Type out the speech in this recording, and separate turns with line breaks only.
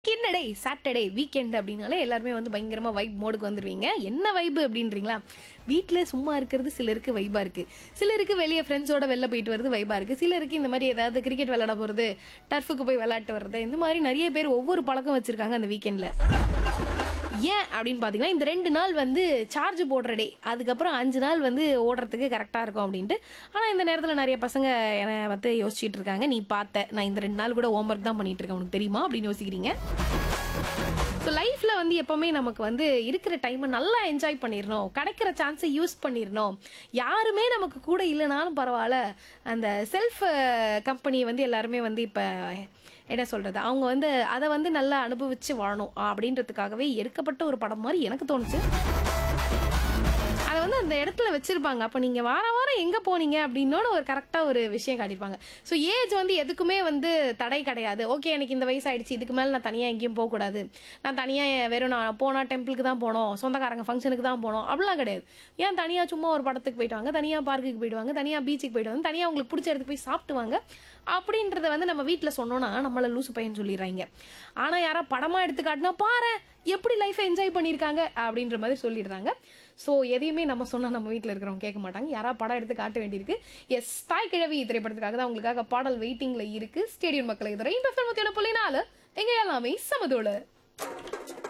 என்னடே Saturday weekend அப்படின்னாலே எல்லாருமே வந்து பயங்கரமா வைப் மோடுக்கு வந்துருவீங்க என்ன வைப் அப்படின்றீங்களா வீட்டில் சும்மா இருக்கிறது சிலருக்கு வைபா இருக்கு சிலருக்கு வெளியே ஃப்ரெண்ட்ஸோட வெளில போயிட்டு வருது வைபா இருக்கு சிலருக்கு இந்த மாதிரி ஏதாவது கிரிக்கெட் விளையாட போறது டர்ஃபுக்கு போய் விளையாட்டு வர்றது இந்த மாதிரி நிறைய பேர் ஒவ்வொரு பழக்கம் வச்சிருக்காங்க அந்த வீக்கெண்ட்ல ஏன் அப்படின்னு பார்த்தீங்கன்னா இந்த ரெண்டு நாள் வந்து சார்ஜ் போடுற டே அதுக்கப்புறம் அஞ்சு நாள் வந்து ஓடுறதுக்கு கரெக்டாக இருக்கும் அப்படின்ட்டு ஆனால் இந்த நேரத்தில் நிறைய பசங்க என்னை வந்து யோசிச்சுட்டு இருக்காங்க நீ பார்த்த நான் இந்த ரெண்டு நாள் கூட ஹோம்ஒர்க் தான் பண்ணிட்டு இருக்கேன் உனக்கு தெரியுமா அப்படின்னு யோசிக்கிறீங்க ஸோ லைஃப்பில் வந்து எப்போவுமே நமக்கு வந்து இருக்கிற டைமை நல்லா என்ஜாய் பண்ணிடணும் கிடைக்கிற சான்ஸை யூஸ் பண்ணிடணும் யாருமே நமக்கு கூட இல்லைனாலும் பரவாயில்ல அந்த செல்ஃப் கம்பெனியை வந்து எல்லாருமே வந்து இப்போ என்ன சொல்கிறது அவங்க வந்து அதை வந்து நல்லா அனுபவித்து வாழணும் அப்படின்றதுக்காகவே எடுக்கப்பட்ட ஒரு படம் மாதிரி எனக்கு தோணுச்சு அதை வந்து அந்த இடத்துல வச்சிருப்பாங்க அப்போ நீங்கள் வார வாரம் எங்கே போனீங்க அப்படின்னோட ஒரு கரெக்டாக ஒரு விஷயம் காட்டியிருப்பாங்க ஸோ ஏஜ் வந்து எதுக்குமே வந்து தடை கிடையாது ஓகே எனக்கு இந்த வயசு ஆயிடுச்சு இதுக்கு மேலே நான் தனியாக எங்கேயும் போகக்கூடாது நான் தனியாக வெறும் நான் போனால் டெம்பிளுக்கு தான் போனோம் சொந்தக்காரங்க ஃபங்க்ஷனுக்கு தான் போனோம் அப்படிலாம் கிடையாது ஏன் தனியாக சும்மா ஒரு படத்துக்கு போயிட்டு வாங்க தனியாக பார்க்குக்கு போயிடுவாங்க தனியாக பீச்சுக்கு போயிட்டு வாங்க தனியாக உங்களுக்கு பிடிச்ச இடத்துக்கு போய் சாப்பிட்டு வாங்க அப்படின்றத வந்து நம்ம வீட்டில் சொன்னோன்னா நம்மளை லூசு பையன் சொல்லிடுறாங்க ஆனால் யாரா படமாக எடுத்து காட்டினா பாரு எப்படி லைஃப்பை என்ஜாய் பண்ணியிருக்காங்க அப்படின்ற மாதிரி சொல்லிடுறாங்க ஸோ எதையுமே நம்ம சொன்னால் நம்ம வீட்டில் இருக்கிறவங்க கேட்க மாட்டாங்க யாரா படம் எடுத்து காட்ட வேண்டியிருக்கு எஸ் தாய் கிழவி திரைப்படத்துக்காக தான் உங்களுக்காக பாடல் வெயிட்டிங்கில் இருக்கு ஸ்டேடியம் மக்களை இதுவரை இந்த புள்ளி நாலு எங்க எல்லாமே சமதோடு